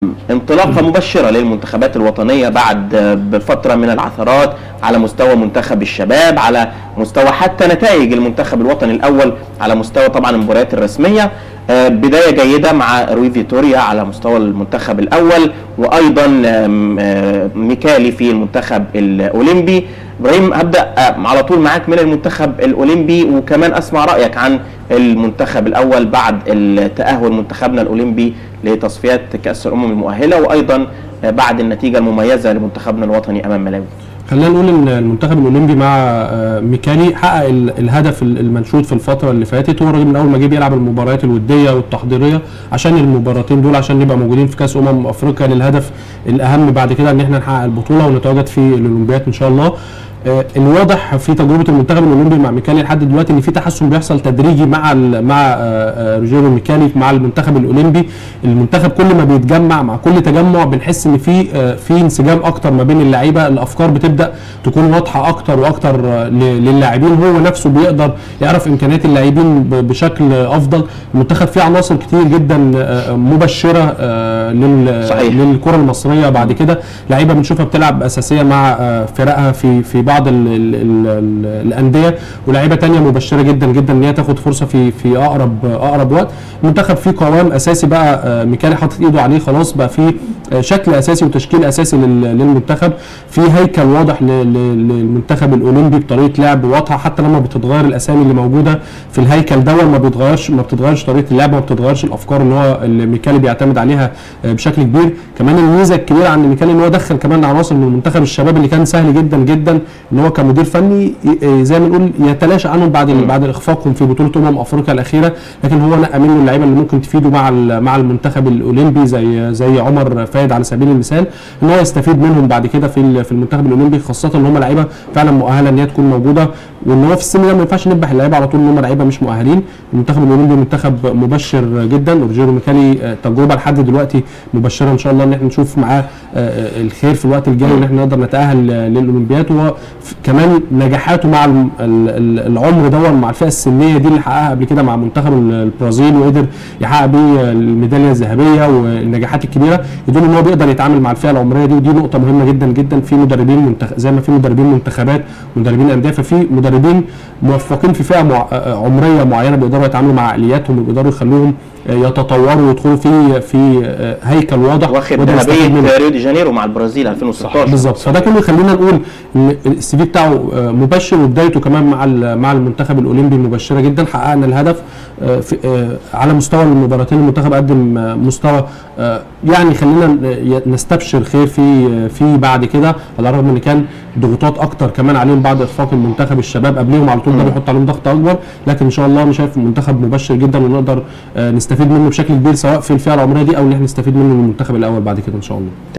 انطلاقه مبشره للمنتخبات الوطنيه بعد بفتره من العثرات على مستوى منتخب الشباب على مستوى حتى نتائج المنتخب الوطني الاول على مستوى طبعا المباريات الرسميه آه، بدايه جيده مع روي فيتوريا على مستوى المنتخب الاول وايضا آم، آه، ميكالي في المنتخب الاولمبي ابراهيم هبدا آه، على طول معاك من المنتخب الاولمبي وكمان اسمع رايك عن المنتخب الاول بعد التاهل منتخبنا الاولمبي لتصفيات كاس الامم المؤهله وايضا آه، بعد النتيجه المميزه لمنتخبنا الوطني امام ملاوي خلينا نقول ان المنتخب الاولمبي مع آه، ميكالي حقق ال- الهدف ال- المنشود في الفتره اللي فاتت هو الراجل من اول ما جه بيلعب المباريات الوديه والتحضيريه عشان المباراتين دول عشان نبقى موجودين في كاس امم افريقيا للهدف الاهم بعد كده ان احنا نحقق البطوله ونتواجد في الاولمبياد ان شاء الله آه، الواضح في تجربه المنتخب الاولمبي مع ميكالي لحد دلوقتي ان في تحسن بيحصل تدريجي مع ال مع آه، آه، روجيرو ميكالي مع المنتخب الاولمبي المنتخب كل ما بيتجمع مع كل تجمع بنحس ان في آه، في انسجام اكتر ما بين اللعيبه الافكار بتبدا تكون واضحه اكتر واكتر آه، ل- للاعبين هو نفسه بيقدر يعرف امكانيات اللاعبين ب- بشكل افضل المنتخب فيه عناصر كتير جدا آه، مبشره آه، لل صحيح. للكره المصريه بعد كده لعيبه بنشوفها بتلعب اساسيه مع آه، فرقها في في بعض ال ال ال ال الانديه ولاعيبه تانية مبشره جدا جدا ان هي تاخد فرصه في في اقرب اقرب وقت المنتخب فيه قوام اساسي بقى آه، ميكالي حاطط ايده عليه خلاص بقى فيه آه، شكل اساسي وتشكيل اساسي لل- للمنتخب في هيكل واضح ل- ل- للمنتخب الاولمبي بطريقه لعب واضحه حتى لما بتتغير الاسامي اللي موجوده في الهيكل ده ما بيتغيرش ما بتتغيرش طريقه اللعب ما بتتغيرش الافكار اللي هو اللي ميكالي بيعتمد عليها آه، بشكل كبير كمان الميزه الكبيره عند ميكالي ان هو دخل كمان عناصر من منتخب الشباب اللي كان سهل جدا جدا ان هو كمدير فني ي- آه، زي ما نقول يتلاشى عنهم بعد ال- بعد اخفاقهم في بطوله امم افريقيا الاخيره لكن هو نقى منه اللعيبه اللي ممكن تفيده مع ال- مع المنتخب الاولمبي زي زي عمر فايد على سبيل المثال ان هو يستفيد منهم بعد كده في ال- في المنتخب الاولمبي خاصه ان هم لعيبه فعلا مؤهله ان هي تكون موجوده وان هو في السن ده ما ينفعش نذبح اللعيبه على طول ان هم لعيبه مش مؤهلين المنتخب الاولمبي منتخب مبشر جدا روجيرو ميكالي آه، تجربه لحد دلوقتي مبشره ان شاء الله ان احنا نشوف معاه آه، آه، الخير في الوقت الجاي وان احنا نقدر نتاهل آه، للاولمبياد وهو ف- كمان نجاحاته مع الم- ال- ال- العمر ده مع الفئه السنيه دي اللي حققها قبل كده مع منتخب ال- البرازيل وقدر يحقق بيه الميداليه الذهبيه والنجاحات الكبيره يدل ان هو بيقدر يتعامل مع الفئه العمريه دي ودي نقطه مهمه جدا جدا في مدربين منتخ... زي ما في مدربين منتخبات ومدربين انديه ففي مدربين موفقين في فئه مع... آه، عمريه معينه بيقدروا يتعاملوا مع عقلياتهم وبيقدروا يخلوهم آه، يتطوروا ويدخلوا في في آه، هيكل واضح واخد وده نستفيد منه. ذهبيه ريو دي جانيرو مع البرازيل 2016 بالظبط فده كله يخلينا نقول ان السي في بتاعه آه، مبشر وبدايته كمان مع ال- مع المنتخب الاولمبي مبشره جدا حققنا الهدف آه، في آه، على مستوى المباراتين المنتخب قدم آه، مستوى آه، يعني خلينا ن- نستبشر خير في آه، في بعد كده على الرغم ان كان ضغوطات اكتر كمان عليهم بعد اخفاق المنتخب الشباب قبليهم على طول ده بيحط عليهم ضغط اكبر لكن ان شاء الله انا شايف منتخب مبشر جدا ونقدر آه، نستفيد منه بشكل كبير سواء في الفئه العمريه دي او ان احنا نستفيد منه من المنتخب الاول بعد كده ان شاء الله